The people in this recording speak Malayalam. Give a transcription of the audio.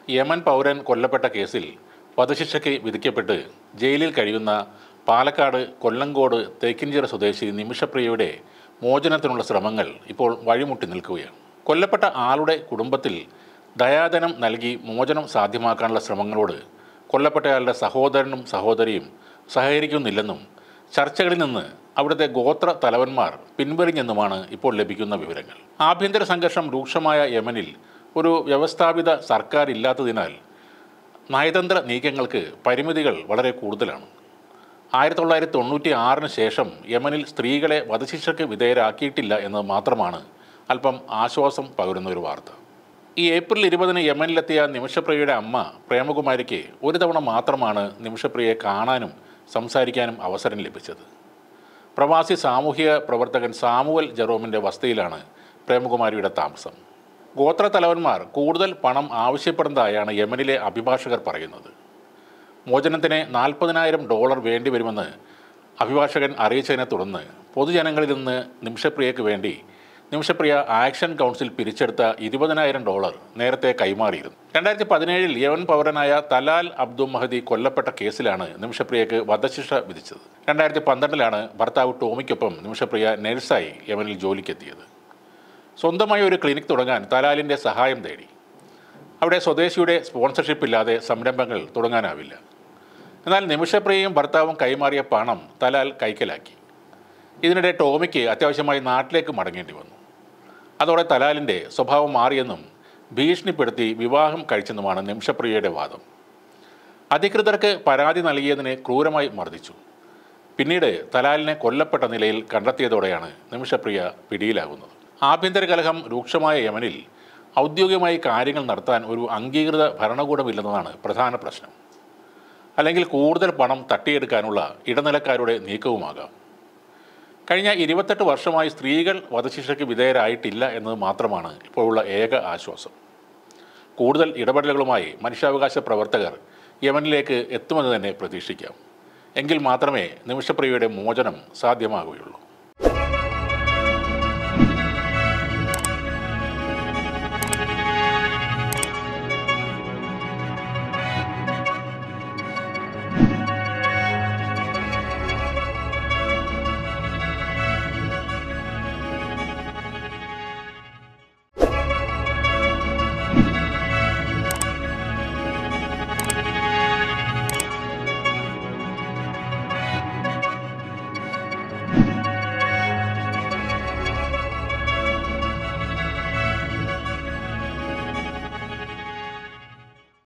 യമൻ പൗരൻ കൊല്ലപ്പെട്ട കേസിൽ വധശിക്ഷയ്ക്ക് വിധിക്കപ്പെട്ട് ജയിലിൽ കഴിയുന്ന പാലക്കാട് കൊല്ലങ്കോട് തേക്കിൻചിറ സ്വദേശി നിമിഷപ്രിയയുടെ മോചനത്തിനുള്ള ശ്രമങ്ങൾ ഇപ്പോൾ വഴിമുട്ടി നിൽക്കുകയാണ് കൊല്ലപ്പെട്ട ആളുടെ കുടുംബത്തിൽ ദയാധനം നൽകി മോചനം സാധ്യമാക്കാനുള്ള ശ്രമങ്ങളോട് കൊല്ലപ്പെട്ടയാളുടെ സഹോദരനും സഹോദരിയും സഹകരിക്കുന്നില്ലെന്നും ചർച്ചകളിൽ നിന്ന് അവിടുത്തെ ഗോത്ര തലവന്മാർ പിൻവലിഞ്ഞെന്നുമാണ് ഇപ്പോൾ ലഭിക്കുന്ന വിവരങ്ങൾ ആഭ്യന്തര സംഘർഷം രൂക്ഷമായ യമനിൽ ഒരു വ്യവസ്ഥാപിത സർക്കാർ ഇല്ലാത്തതിനാൽ നയതന്ത്ര നീക്കങ്ങൾക്ക് പരിമിതികൾ വളരെ കൂടുതലാണ് ആയിരത്തി തൊള്ളായിരത്തി തൊണ്ണൂറ്റി ആറിന് ശേഷം യമനിൽ സ്ത്രീകളെ വധശിക്ഷയ്ക്ക് വിധേയരാക്കിയിട്ടില്ല എന്ന് മാത്രമാണ് അല്പം ആശ്വാസം പകരുന്ന ഒരു വാർത്ത ഈ ഏപ്രിൽ ഇരുപതിന് യമനിലെത്തിയ നിമിഷപ്രിയയുടെ അമ്മ പ്രേമകുമാരിക്ക് ഒരു തവണ മാത്രമാണ് നിമിഷപ്രിയയെ കാണാനും സംസാരിക്കാനും അവസരം ലഭിച്ചത് പ്രവാസി സാമൂഹിക പ്രവർത്തകൻ സാമുവൽ ജെറോമിൻ്റെ വസതിയിലാണ് പ്രേമകുമാരിയുടെ താമസം ഗോത്ര തലവന്മാർ കൂടുതൽ പണം ആവശ്യപ്പെടുന്നതായാണ് യമനിലെ അഭിഭാഷകർ പറയുന്നത് മോചനത്തിന് നാൽപ്പതിനായിരം ഡോളർ വേണ്ടിവരുമെന്ന് അഭിഭാഷകൻ അറിയിച്ചതിനെ തുടർന്ന് പൊതുജനങ്ങളിൽ നിന്ന് നിമിഷപ്രിയയ്ക്ക് വേണ്ടി നിമിഷപ്രിയ ആക്ഷൻ കൗൺസിൽ പിരിച്ചെടുത്ത ഇരുപതിനായിരം ഡോളർ നേരത്തെ കൈമാറിയിരുന്നു രണ്ടായിരത്തി പതിനേഴിൽ യമൻ പൗരനായ തലാൽ അബ്ദുൽ മഹദി കൊല്ലപ്പെട്ട കേസിലാണ് നിമിഷപ്രിയക്ക് വധശിക്ഷ വിധിച്ചത് രണ്ടായിരത്തി പന്ത്രണ്ടിലാണ് ഭർത്താവ് ടോമിക്കൊപ്പം നിമിഷപ്രിയ നഴ്സായി യമനിൽ ജോലിക്കെത്തിയത് സ്വന്തമായി ഒരു ക്ലിനിക് തുടങ്ങാൻ തലാലിൻ്റെ സഹായം തേടി അവിടെ സ്വദേശിയുടെ സ്പോൺസർഷിപ്പ് ഇല്ലാതെ സംരംഭങ്ങൾ തുടങ്ങാനാവില്ല എന്നാൽ നിമിഷപ്രിയയും ഭർത്താവും കൈമാറിയ പണം തലാൽ കൈക്കലാക്കി ഇതിനിടെ ടോമിക്ക് അത്യാവശ്യമായി നാട്ടിലേക്ക് മടങ്ങേണ്ടി വന്നു അതോടെ തലാലിൻ്റെ സ്വഭാവം മാറിയെന്നും ഭീഷണിപ്പെടുത്തി വിവാഹം കഴിച്ചെന്നുമാണ് നിമിഷപ്രിയയുടെ വാദം അധികൃതർക്ക് പരാതി നൽകിയതിന് ക്രൂരമായി മർദ്ദിച്ചു പിന്നീട് തലാലിനെ കൊല്ലപ്പെട്ട നിലയിൽ കണ്ടെത്തിയതോടെയാണ് നിമിഷപ്രിയ പിടിയിലാകുന്നത് ആഭ്യന്തര കലഹം രൂക്ഷമായ യമനിൽ ഔദ്യോഗികമായി കാര്യങ്ങൾ നടത്താൻ ഒരു അംഗീകൃത ഭരണകൂടമില്ലെന്നതാണ് പ്രധാന പ്രശ്നം അല്ലെങ്കിൽ കൂടുതൽ പണം തട്ടിയെടുക്കാനുള്ള ഇടനിലക്കാരുടെ നീക്കവുമാകാം കഴിഞ്ഞ ഇരുപത്തെട്ട് വർഷമായി സ്ത്രീകൾ വധശിക്ഷയ്ക്ക് വിധേയരായിട്ടില്ല എന്നത് മാത്രമാണ് ഇപ്പോഴുള്ള ഏക ആശ്വാസം കൂടുതൽ ഇടപെടലുകളുമായി മനുഷ്യാവകാശ പ്രവർത്തകർ യമനിലേക്ക് എത്തുമെന്ന് തന്നെ പ്രതീക്ഷിക്കാം എങ്കിൽ മാത്രമേ നിമിഷപ്രിയയുടെ മോചനം സാധ്യമാകുകയുള്ളൂ